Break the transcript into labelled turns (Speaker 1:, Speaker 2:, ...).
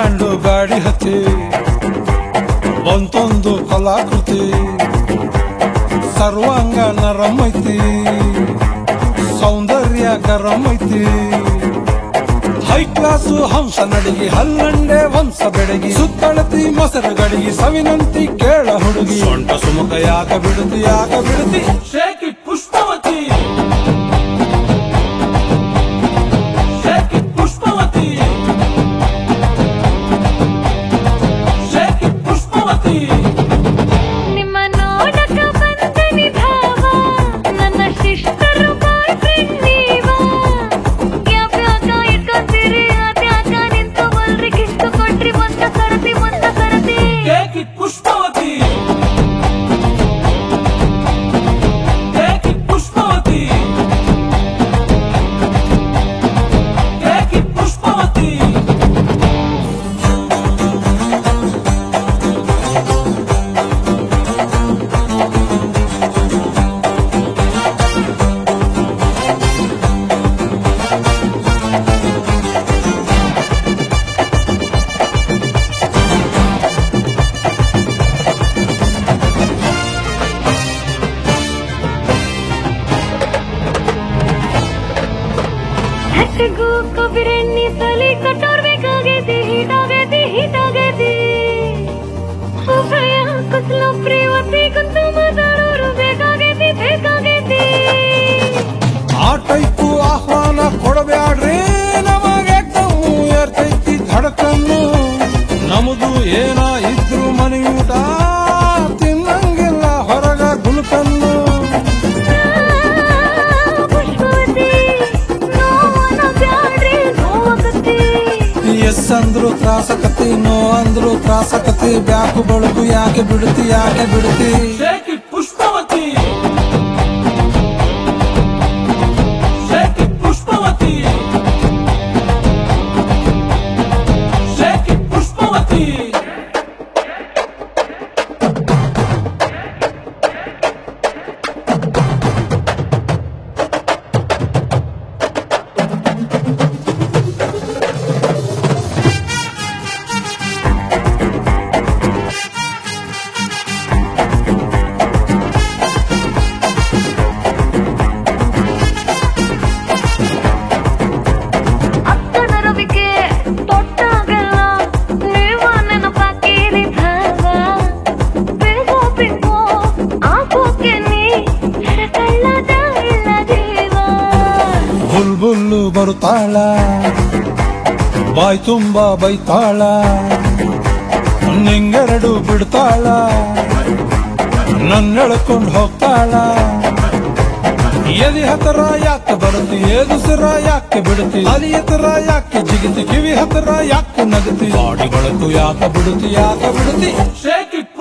Speaker 1: Band ಗಾಡಿ ಹತ್ತಿ ಒಂದೊಂದು ಕಲಾಕೃತಿ ಸರ್ವಾಂಗ ನರಂ ಐತಿ ಸೌಂದರ್ಯ ಗರಂ ಐತಿ ಹೈ ಕ್ಲಾಸು ಹಂಸ ನಡಿಗೆ ಹಲ್ಲಂಡೆ ವಂಶ ಬೆಡಗಿ ಸುತ್ತಳತಿ ಮೊಸರು ಗಡಿಗೆ ಸವಿನಂತಿ ಕೇಳ ಹುಡುಗಿ ಸೊಂಟ ಸುಮುಖ ಯಾಕ ಬಿಡುತ್ತಿ ಯಾಕ ಬಿಡುತ್ತಿ
Speaker 2: Shake it, Pushpavati. Shake it, Pushpavati. Shake it, Pushpavati.
Speaker 3: ನಿಮ್ಮ ನೋಡಕ ಬಂದನಿ ಭಾವ ನನ್ನ ಶಿಷ್ಟರು ಬಾಯ್ ಫ್ರೆಂಡ್ ನೀವ ಯಾವ್ಯಾಕ ಇಟ್ಕೊಂತೀರಿ ಅದ್ಯಾಕ ನಿಂತು ಬಲ್ರಿ ಕಿಷ್ಟು ಕೊಟ್ರಿ ಒಂದ ಸರತಿ ಒಂದ ಸರತಿ
Speaker 2: Take it, Pushpavati. Take it, Pushpavati. Take it, Pushpavati.
Speaker 3: ಹಟ್ಟಗೂ ಕೊಬ್ಬಿರೆಣ್ಣಿ ತಲೆ ಕಟ್ಟೋರ್ಬೇಕಾಗೈತಿ ಹೀಟಾಗೈತಿ ಹೀಟಾಗೈತಿ ಉಭಯ ಕುಸಲು ಪ್ರೇವತಿ ಕುಂತು ಮಾತಾಡೋರು ಬೇಕಾಗೈತಿ ಬೇಕಾಗೈತಿ
Speaker 1: ಆ ಟೈಪು ಆಹ್ವಾನ ಕೊಡಬ್ಯಾಡ್ರಿ ನಮಗೆ ಕಮ್ಮು ಏರ್ತೈತಿ ಧಡಕನ್ನು ನಮ್ದು ಏನ ಇದ್ರು ಮನೆಯೂಟ ತಿನ್ನಂಗಿಲ್ಲ ಹೊರಗ ಗುಲ್ಕನ್ನು
Speaker 3: ಪುಷ್ಪವತಿ ನೋವನ ಬ್ಯಾಡ್ರಿ ನೋವಾಗತ್ತಿ
Speaker 1: ಎಸ್ ಅಂದ್ರು ತ್ರಾಸಕತಿ ನೋ ಅಂದ್ರು ತ್ರಾಸಕತಿ ಬ್ಯಾಕು ಬಳುಕು ಯಾಕೆ ಬಿಡುತ್ತಿ ಯಾಕೆ ಬಿಡುತ್ತಿ
Speaker 2: Shake it, Pushpavati. Shake it, Pushpavati. Shake it, Pushpavati.
Speaker 3: ಅಕ್ಕನ ರವಿಕೆ ತೊಟ್ಟಾಗೆಲ್ಲ ನೀವ ನೆನಪಾಕಿರಿ ಭಾವ ಬೇಗೋ ಬಿಂಗೋ ಆಗೋಕೆ ನೀ ಹೆರಕಳ್ಳದ ಇಲ್ಲ ಜೀವ
Speaker 1: ಬುಲ್ ಬುಲ್ಲು ಬರುತ್ತಾಳ ಬಾಯ್ ತುಂಬ ಬೈತಾಳ ನಿಂಗೆರಡು ಬಿಡ್ತಾಳ ನನ್ನ ಎಳ್ಕೊಂಡು ಹೋಗ್ತಾಳ ಎದಿ ಹತ್ರ ಯಾಕೆ ಬರುತ್ತಿ ಏದುಸಿರ ಯಾಕೆ ಬಿಡುತ್ತಿ ಅಲಿ ಹತ್ರ ಯಾಕೆ ಜಿಗಿತಿ ಕಿವಿ ಹತ್ರ ಯಾಕೆ ನಗತಿ ಬಾಡಿ ಬಳಕು ಯಾಕೆ ಬಿಡುತ್ತಿ ಯಾಕೆ ಬಿಡುತ್ತಿ
Speaker 2: Shake it,